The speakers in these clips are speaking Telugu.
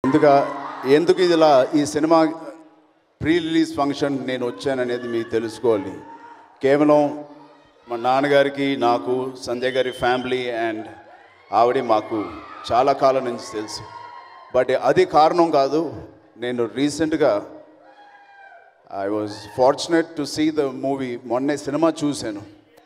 ఎందుక ఎందుకు ఇదిలా ఈ సినిమా ప్రీ రిలీజ్ ఫంక్షన్ నేను వచ్చాననేది మీకు తెలుసుకోవాలి కేవలం మా నాన్నగారికి నాకు సంజయ్ గారి ఫ్యామిలీ అండ్ ఆవిడ మాకు చాలా కాలం నుంచి తెలుసు బట్ అది కారణం కాదు నేను రీసెంట్గా I was fortunate to see the movie మొన్నే సినిమా చూశాను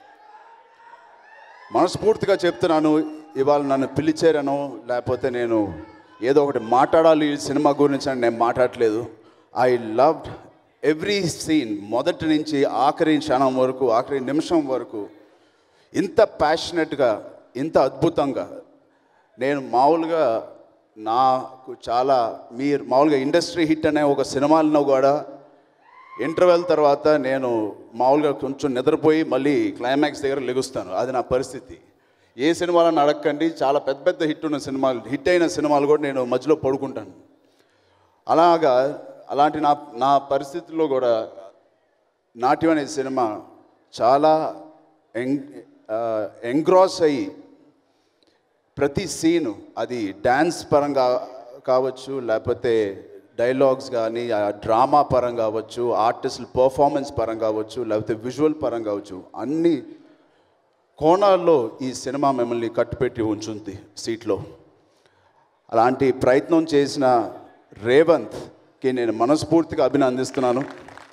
మనస్ఫూర్తిగా చెప్తున్నాను ఇవాళ నన్ను పిలిచారనో లేకపోతే నేను ఏదో ఒకటి మాట్లాడాలి ఈ సినిమా గురించి అని నేను మాట్లాడట్లేదు ఐ లవ్డ్ ఎవ్రీ సీన్ మొదటి నుంచి ఆఖరి క్షణం వరకు ఆఖరి నిమిషం వరకు ఇంత ప్యాషనెట్గా ఇంత అద్భుతంగా నేను మామూలుగా నాకు చాలా మీరు మామూలుగా ఇండస్ట్రీ హిట్ అనే ఒక సినిమాలను కూడా ఇంటర్వెల్ తర్వాత నేను మామూలుగా కొంచెం నిద్రపోయి మళ్ళీ క్లైమాక్స్ దగ్గర లెగుస్తాను అది నా పరిస్థితి ఏ సినిమాలను అడగకండి చాలా పెద్ద పెద్ద హిట్ ఉన్న సినిమాలు హిట్ అయిన సినిమాలు కూడా నేను మధ్యలో పడుకుంటాను అలాగా అలాంటి నా నా పరిస్థితుల్లో కూడా నాట్యం అనే సినిమా చాలా ఎంగ్ ఎంగ్రాస్ అయ్యి ప్రతి సీను అది డ్యాన్స్ పరంగా కావచ్చు లేకపోతే డైలాగ్స్ కానీ ఆ డ్రామా పరంగా కావచ్చు ఆర్టిస్టుల పర్ఫార్మెన్స్ పరంగా కావచ్చు లేకపోతే విజువల్ పరంగా కావచ్చు అన్ని కోణాల్లో ఈ సినిమా మిమ్మల్ని కట్టుపెట్టి ఉంచుంది సీట్లో అలాంటి ప్రయత్నం చేసిన రేవంత్కి నేను మనస్ఫూర్తిగా అభినందిస్తున్నాను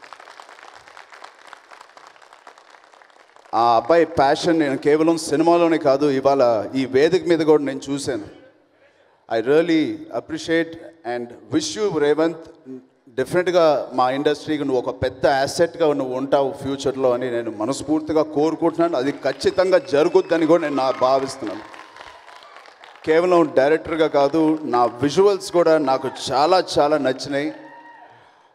ఆ అబ్బాయి ప్యాషన్ నేను కేవలం సినిమాలోనే కాదు ఇవాళ ఈ వేదిక మీద కూడా నేను చూశాను I really appreciate and wish you Revanth డెఫినెట్గా మా ఇండస్ట్రీకి నువ్వు ఒక పెద్ద యాసెట్గా నువ్వు ఉంటావు ఫ్యూచర్లో అని నేను మనస్ఫూర్తిగా కోరుకుంటున్నాను అది ఖచ్చితంగా జరుగుద్దని కూడా నేను నా భావిస్తున్నాను కేవలం డైరెక్టర్గా కాదు నా విజువల్స్ కూడా నాకు చాలా చాలా నచ్చినాయి